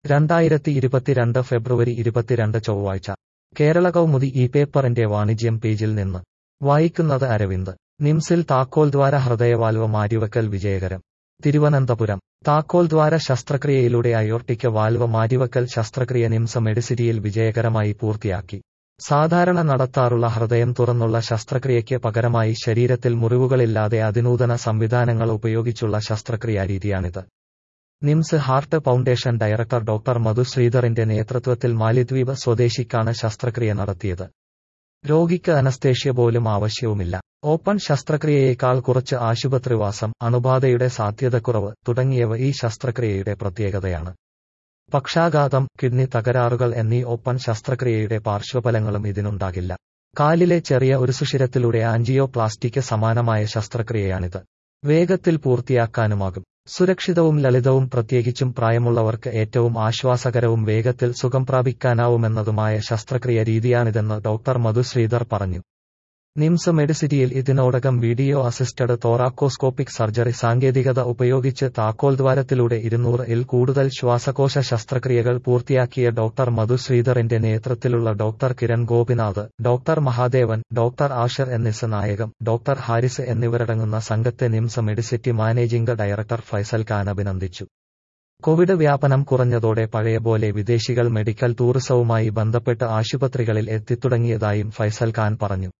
രണ്ടായിരത്തി ഇരുപത്തിരണ്ട് ഫെബ്രുവരി ഇരുപത്തിരണ്ട് ചൊവ്വാഴ്ച കേരള കൗമുദി ഈ പേപ്പറിന്റെ വാണിജ്യം പേജിൽ നിന്ന് വായിക്കുന്നത് അരവിന്ദ് നിംസിൽ താക്കോൽ ദ്വാര ഹൃദയവാൽവ് മാറ്റിവെക്കൽ വിജയകരം തിരുവനന്തപുരം താക്കോൽ ദ്വാര ശസ്ത്രക്രിയയിലൂടെ അയോർട്ടിക് വാൽവ് മാറ്റിവെക്കൽ ശസ്ത്രക്രിയ നിംസ് മെഡിസിറ്റിയിൽ വിജയകരമായി പൂർത്തിയാക്കി സാധാരണ നടത്താറുള്ള ഹൃദയം തുറന്നുള്ള ശസ്ത്രക്രിയയ്ക്ക് പകരമായി ശരീരത്തിൽ മുറിവുകളില്ലാതെ അതിനൂതന സംവിധാനങ്ങൾ ഉപയോഗിച്ചുള്ള ശസ്ത്രക്രിയാരീതിയാണിത് NIMS heart foundation director doctor Madhu ശ്രീധറിന്റെ നേതൃത്വത്തിൽ മാലിദ്വീപ് സ്വദേശിക്കാണ് ശസ്ത്രക്രിയ നടത്തിയത് രോഗിക്ക് അനസ്തേഷ്യ പോലും ആവശ്യവുമില്ല ഓപ്പൺ ശസ്ത്രക്രിയയേക്കാൾ കുറച്ച് ആശുപത്രിവാസം അണുബാധയുടെ സാധ്യതക്കുറവ് തുടങ്ങിയവ ഈ ശസ്ത്രക്രിയയുടെ പ്രത്യേകതയാണ് പക്ഷാഘാതം കിഡ്നി തകരാറുകൾ എന്നീ ഓപ്പൺ ശസ്ത്രക്രിയയുടെ പാർശ്വഫലങ്ങളും ഇതിനുണ്ടാകില്ല കാലിലെ ചെറിയ ഒരു സുഷിരത്തിലൂടെ ആൻജിയോപ്ലാസ്റ്റിക്ക് സമാനമായ ശസ്ത്രക്രിയയാണിത് വേഗത്തിൽ പൂർത്തിയാക്കാനുമാകും സുരക്ഷിതവും ലളിതവും പ്രത്യേകിച്ചും പ്രായമുള്ളവർക്ക് ഏറ്റവും ആശ്വാസകരവും വേഗത്തിൽ സുഖം പ്രാപിക്കാനാവുമെന്നതുമായ ശസ്ത്രക്രിയ രീതിയാണിതെന്ന് ഡോക്ടർ മധു ശ്രീധർ പറഞ്ഞു നിംസ് മെഡിസിറ്റിയിൽ ഇതിനോടകം വീഡിയോ അസിസ്റ്റഡ് തോറാക്കോസ്കോപ്പിക് സർജറി സാങ്കേതികത ഉപയോഗിച്ച് താക്കോൽ ദ്വാരത്തിലൂടെ ഇരുന്നൂറ് ഇൽ കൂടുതൽ ശ്വാസകോശ ശസ്ത്രക്രിയകൾ പൂർത്തിയാക്കിയ ഡോക്ടർ മധു ശ്രീധറിന്റെ നേതൃത്വത്തിലുള്ള doctor Kiran Gopinath doctor Mahadevan doctor Asher Ennis Nayagam doctor Haris എന്നിവരടങ്ങുന്ന സംഘത്തെ NIMS medicity managing director Faisal Khan അഭിനന്ദിച്ചു കോവിഡ് വ്യാപനം കുറഞ്ഞതോടെ പഴയപോലെ വിദേശികൾ മെഡിക്കൽ ടൂറിസവുമായി ബന്ധപ്പെട്ട് ആശുപത്രികളിൽ എത്തിത്തുടങ്ങിയതായും ഫൈസൽ ഖാൻ പറഞ്ഞു